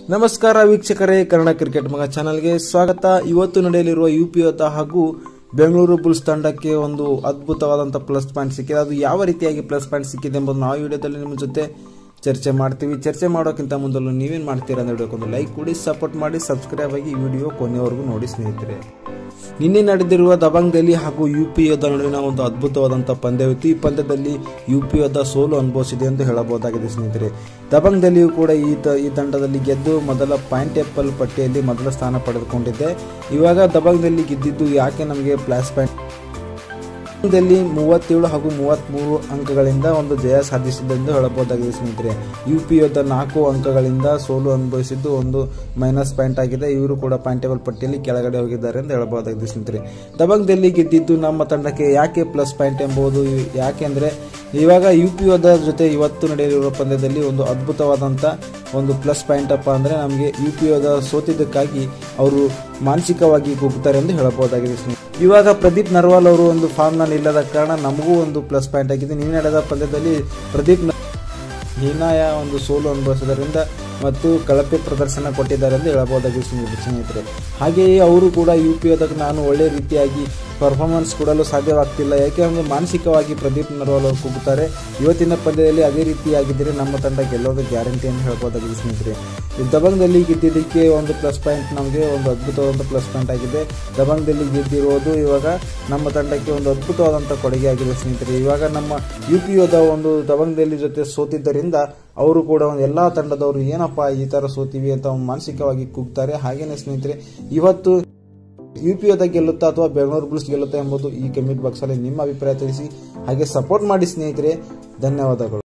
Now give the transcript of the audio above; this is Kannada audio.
ನಮಸ್ಕಾರ ವೀಕ್ಷಕರೇ ಕನ್ನಡ ಕ್ರಿಕೆಟ್ ಮಗ ಚಾನಲ್ಗೆ ಸ್ವಾಗತ ಇವತ್ತು ನಡೆಯಲಿರುವ ಯು ಪಿ ಹಾಗೂ ಬೆಂಗಳೂರು ಬುಲ್ಸ್ ತಂಡಕ್ಕೆ ಒಂದು ಅದ್ಭುತವಾದಂಥ ಪ್ಲಸ್ ಪಾಯಿಂಟ್ ಸಿಕ್ಕಿದೆ ಅದು ಯಾವ ರೀತಿಯಾಗಿ ಪ್ಲಸ್ ಪಾಯಿಂಟ್ ಸಿಕ್ಕಿದೆ ಎಂಬುದು ನಾವು ವಿಡಿಯೋದಲ್ಲಿ ನಿಮ್ಮ ಜೊತೆ ಚರ್ಚೆ ಮಾಡ್ತೀವಿ ಚರ್ಚೆ ಮಾಡೋಕ್ಕಿಂತ ಮೊದಲು ನೀವೇನು ಮಾಡ್ತೀರಾ ಅಂತ ಹೇಳೋಕ್ಕೊಂದು ಲೈಕ್ ಕೊಡಿ ಸಪೋರ್ಟ್ ಮಾಡಿ ಸಬ್ಸ್ಕ್ರೈಬ್ ಆಗಿ ಈ ವಿಡಿಯೋ ಕೊನೆಯವರೆಗೂ ನೋಡಿ ಸ್ನೇಹಿತರೆ ನಿನ್ನೆ ನಡೆದಿರುವ ದಬಂಗ್ ದೆಹಲಿ ಹಾಗೂ ಯು ಪಿ ಯೋಧ ನಡುವಿನ ಒಂದು ಅದ್ಭುತವಾದಂಥ ಪಂದ್ಯವಿತ್ತು ಈ ಪಂದ್ಯದಲ್ಲಿ ಯು ಪಿ ಯೋಧ ಸೋಲು ಅನುಭವಿಸಿದೆ ಎಂದು ಹೇಳಬಹುದಾಗಿದೆ ಸ್ನೇಹಿತರೆ ದಬಂಗ್ ದೆಹಲಿಯು ಕೂಡ ಈ ತ- ಈ ತಂಡದಲ್ಲಿ ಗೆದ್ದು ಮೊದಲ ಪಾಯಿಂಟ್ ಟೇಬಲ್ ಪಟ್ಟಿಯಲ್ಲಿ ಮೊದಲ ಸ್ಥಾನ ಪಡೆದುಕೊಂಡಿದೆ ಇವಾಗ ದಬಂಗ್ ದೆಹಲಿ ಗೆದ್ದಿದ್ದು ಯಾಕೆ ನಮಗೆ ಪ್ಲಸ್ ಪಾಯಿಂಟ್ ದಲ್ಲಿ ಮೂವತ್ತೇಳು ಹಾಗೂ ಮೂವತ್ತ್ಮೂರು ಅಂಕಗಳಿಂದ ಒಂದು ಜಯ ಸಾಧಿಸಿದೆ ಎಂದು ಹೇಳಬಹುದಾಗಿದೆ ಸ್ನೇಹಿತರೆ ಯು ಪಿ ಯೋಧ ನಾಲ್ಕು ಅಂಕಗಳಿಂದ ಸೋಲು ಅನುಭವಿಸಿದ್ದು ಒಂದು ಮೈನಸ್ ಪಾಯಿಂಟ್ ಆಗಿದೆ ಇವರು ಕೂಡ ಪಾಯಿಂಟ್ ಟೇಬಲ್ ಪಟ್ಟಿಯಲ್ಲಿ ಕೆಳಗಡೆ ಹೋಗಿದ್ದಾರೆ ಎಂದು ಹೇಳಬಹುದಾಗಿದೆ ಸ್ನೇಹಿತರೆ ದಬಂಗ್ ದಲ್ಲಿ ಗೆದ್ದಿದ್ದು ನಮ್ಮ ತಂಡಕ್ಕೆ ಯಾಕೆ ಪ್ಲಸ್ ಪಾಯಿಂಟ್ ಎಂಬುದು ಯಾಕೆಂದ್ರೆ ಇವಾಗ ಯು ಪಿ ಯೋಧ ಜೊತೆ ಇವತ್ತು ನಡೆಯಲಿರುವ ಪಂದ್ಯದಲ್ಲಿ ಒಂದು ಅದ್ಭುತವಾದಂಥ ಒಂದು ಪ್ಲಸ್ ಪಾಯಿಂಟ್ ಅಪ್ಪ ಅಂದರೆ ನಮಗೆ ಯು ಪಿ ಯೋಧ ಸೋತಿದ್ದಕ್ಕಾಗಿ ಅವರು ಮಾನಸಿಕವಾಗಿ ಕುಗ್ಗುತ್ತಾರೆ ಎಂದು ಹೇಳಬಹುದಾಗಿದೆ ಸ್ನೇಹಿತರೆ ಇವಾಗ ಪ್ರದೀಪ್ ನರ್ವಾಲ್ ಅವರು ಒಂದು ಫಾರ್ಮ್ನಲ್ಲಿ ಇಲ್ಲದ ಕಾರಣ ನಮಗೂ ಒಂದು ಪ್ಲಸ್ ಪಾಯಿಂಟ್ ಆಗಿದೆ ನಿನ್ನೆ ನಡೆದ ಪಂದ್ಯದಲ್ಲಿ ಪ್ರದೀಪ್ ನ- ಹೀನಾಯ ಒಂದು ಸೋಲು ಅನುಭವಿಸಿದ್ದರಿಂದ ಮತ್ತು ಕಳಪೆ ಪ್ರದರ್ಶನ ಕೊಟ್ಟಿದ್ದಾರೆ ಎಂದು ಹೇಳಬಹುದಾಗಿದೆ ಸ್ನೇಹಿತರೆ ಸ್ನೇಹಿತರೆ ಹಾಗೆಯೇ ಅವರು ಕೂಡ ಯು ಪಿ ಅದಕ್ಕೆ ನಾನು ಒಳ್ಳೆ ರೀತಿಯಾಗಿ ಪರ್ಫಾರ್ಮೆನ್ಸ್ ಕೊಡಲು ಸಾಧ್ಯವಾಗ್ತಿಲ್ಲ ಯಾಕೆಂದರೆ ಮಾನಸಿಕವಾಗಿ ಪ್ರದೀಪ್ ನರ್ವಾಲ್ ಅವರು ಕುಗ್ಗುತ್ತಾರೆ ಇವತ್ತಿನ ಪಂದ್ಯದಲ್ಲಿ ಅದೇ ರೀತಿಯಾಗಿದ್ದರೆ ನಮ್ಮ ತಂಡ ಗೆಲ್ಲೋದು ಗ್ಯಾರಂಟಿ ಅಂತ ಹೇಳ್ಬೋದಾಗಿದೆ ಸ್ನೇಹಿತರೆ ಈ ದಬಂಗ್ದಲ್ಲಿ ಗೆದ್ದಿದ್ದಕ್ಕೆ ಒಂದು ಪ್ಲಸ್ ಪಾಯಿಂಟ್ ನಮಗೆ ಒಂದು ಅದ್ಭುತವಾದಂಥ ಪ್ಲಸ್ ಪಾಯಿಂಟ್ ಆಗಿದೆ ದಬಂಗ್ದಲ್ಲಿ ಗೆದ್ದಿರೋದು ಇವಾಗ ನಮ್ಮ ತಂಡಕ್ಕೆ ಒಂದು ಅದ್ಭುತವಾದಂಥ ಕೊಡುಗೆ ಆಗಿದೆ ಸ್ನೇಹಿತರೆ ಇವಾಗ ನಮ್ಮ ಯು ಪಿ ಯೋಧ ಒಂದು ದಬಂಗ್ದಲ್ಲಿ ಜೊತೆ ಸೋತಿದ್ದರಿಂದ ಅವರು ಕೂಡ ಒಂದು ಎಲ್ಲ ತಂಡದವರು ಏನಪ್ಪ ಈ ಥರ ಸೋತೀವಿ ಅಂತ ಒಂದು ಮಾನಸಿಕವಾಗಿ ಕೂಗ್ತಾರೆ ಹಾಗೇನೆ ಸ್ನೇಹಿತರೆ ಇವತ್ತು ಯು ಪಿ ಯೋಧ ಗೆಲ್ಲುತ್ತಾ ಅಥವಾ ಬೆಂಗಳೂರು ಬುಲ್ಸ್ ಗೆಲ್ಲುತ್ತಾ ಎಂಬುದು ಈ ಕಮೆಂಟ್ ಬಾಕ್ಸಲ್ಲಿ ನಿಮ್ಮ ಅಭಿಪ್ರಾಯ ತಿಳಿಸಿ ಹಾಗೆ ಸಪೋರ್ಟ್ ಮಾಡಿ ಸ್ನೇಹಿತರೆ ಧನ್ಯವಾದಗಳು